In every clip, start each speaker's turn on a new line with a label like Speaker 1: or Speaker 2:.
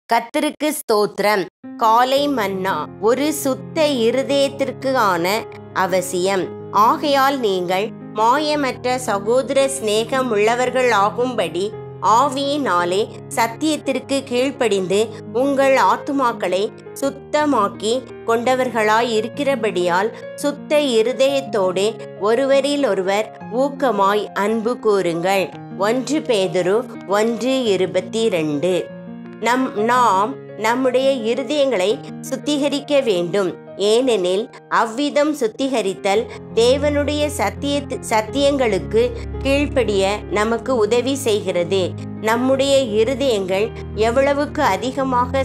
Speaker 1: கர்த்தருக்கு ஸ்தோத்திரம் காலை மன்னா ஒரு சுத்த இருதயத்திற்கான அவசியம் ஆகையால் நீங்கள் மாயமற்ற சகோதர சிநேகம் உள்ளவர்கள் ஆகும்படி ஆவியினாலே சத்தியத்திற்கு கீழ்ப்படிந்து உங்கள் ஆத்துமாக்களை சுத்தமாக்கி கொண்டவர்களாய் இருக்கிறபடியால் சுத்த இருதயத்தோடு ஒருவரில் ஒருவர் ஊக்கமாய் அன்பு கூறுங்கள் ஒன்று பேதுரு ஒன்று இருபத்தி ரெண்டு நம் நாம் நம்முடைய இருதயங்களை சுத்திகரிக்க வேண்டும் ஏனெனில் அவ்விதம் சுத்திகரித்தல் தேவனுடைய சத்திய சத்தியங்களுக்கு கீழ்ப்படிய நமக்கு உதவி செய்கிறது நம்முடைய இருதயங்கள் எவ்வளவுக்கு அதிகமாக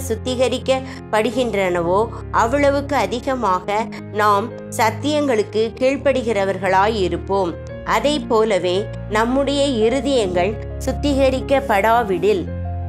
Speaker 1: சுத்திகரிக்கப்படுகின்றனவோ அவ்வளவுக்கு அதிகமாக நாம் சத்தியங்களுக்கு கீழ்ப்படுகிறவர்களாய் இருப்போம் அதை போலவே நம்முடைய இருதயங்கள் சுத்திகரிக்கப்படாவிடில்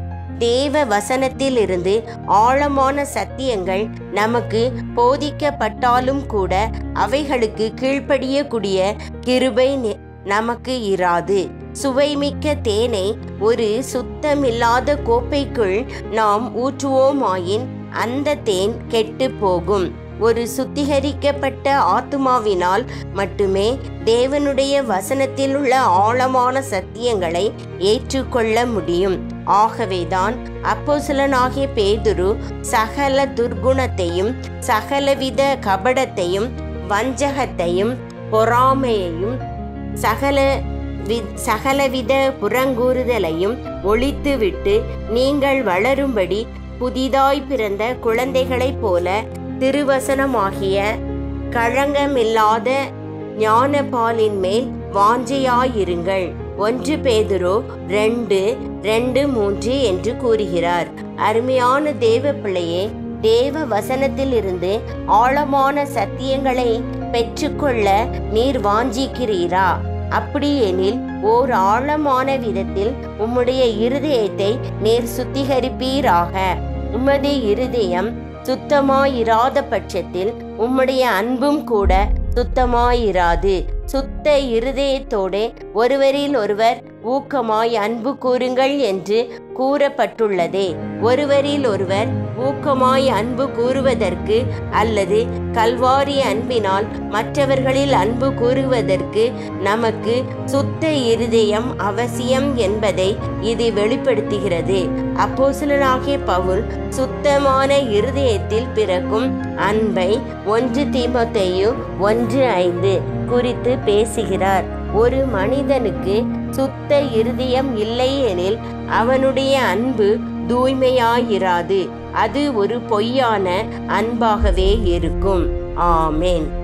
Speaker 1: தேவ வசனத்திலிருந்து ஆழமான சத்தியங்கள் நமக்கு போதிக்கப்பட்டாலும் கூட அவைகளுக்கு கீழ்ப்படியக்கூடிய கிருபை நி- நமக்கு இராது சுவைமிக்க தேனை ஒரு சுத்தமில்லாத கோப்பைக்குள் நாம் ஊற்றுவோமாயின் அந்த தேன் கெட்டு போகும் ஒரு சுத்திகரிக்கப்பட்ட ஆத்துமாவினால் மட்டுமே தேவனுடைய வசனத்தில் உள்ள ஆழமான சத்தியங்களை ஏற்றுக்கொள்ள முடியும் ஆகவேதான் அப்போஸ்தலனாகிய பேதுரு சகல துர்குணத்தையும் சகலவித கபடத்தையும் வஞ்சகத்தையும் பொறாமையையும் சகல வி- சகலவித புறங்கூறுதலையும் ஒழித்துவிட்டு நீங்கள் வளரும்படி புதிதாய் பிறந்த குழந்தைகளைப் போல திருவசனமாகிய களங்கமில்லாத ஞானபாலின் மேல் வாஞ்சையாயிருங்கள் ஒன்று பேதுரு ரெண்டு ரெண்டு மூன்று என்று கூறுகிறார் அருமையான தேவ பிள்ளையே தேவ வசனத்திலிருந்து ஆழமான சத்தியங்களை பெற்றுக்கொள்ள நீர் வாஞ்சிக்கிறீரா அப்படியெனில் ஓர் ஆழமான விதத்தில் உம்முடைய இருதயத்தை நீர் சுத்திகரிப்பீராக உமது இருதயம் சுத்தமாயிராத பட்சத்தில் உம்முடைய அன்பும் கூட சுத்தமாயிராது சுத்த இருதயத்தோடே ஒருவரில் ஒருவர் ஊக்கமாய் அன்பு கூறுங்கள் என்று கூறப்பட்டுள்ளதே ஒருவரில் ஒருவர் ஊக்கமாய் அன்பு கூறுவதற்கு அல்லது கல்வாரி அன்பினால் மற்றவர்களில் அன்பு கூறுவதற்கு நமக்கு சுத்த இருதயம் அவசியம் என்பதை இது வெளிப்படுத்துகிறது அப்போஸ்தலனாகிய பவுல் சுத்தமான இருதயத்தில் பிறக்கும் அன்பை ஒன்று தீமோத்தேயு ஒன்று ஐந்து குறித்து பேசுகிறார் ஒரு மனிதனுக்கு சுத்த இருதயம் இல்லையெனில் அவனுடைய அன்பு தூய்மையாயிராது அது ஒரு பொய்யான அன்பாகவே இருக்கும் ஆமேன்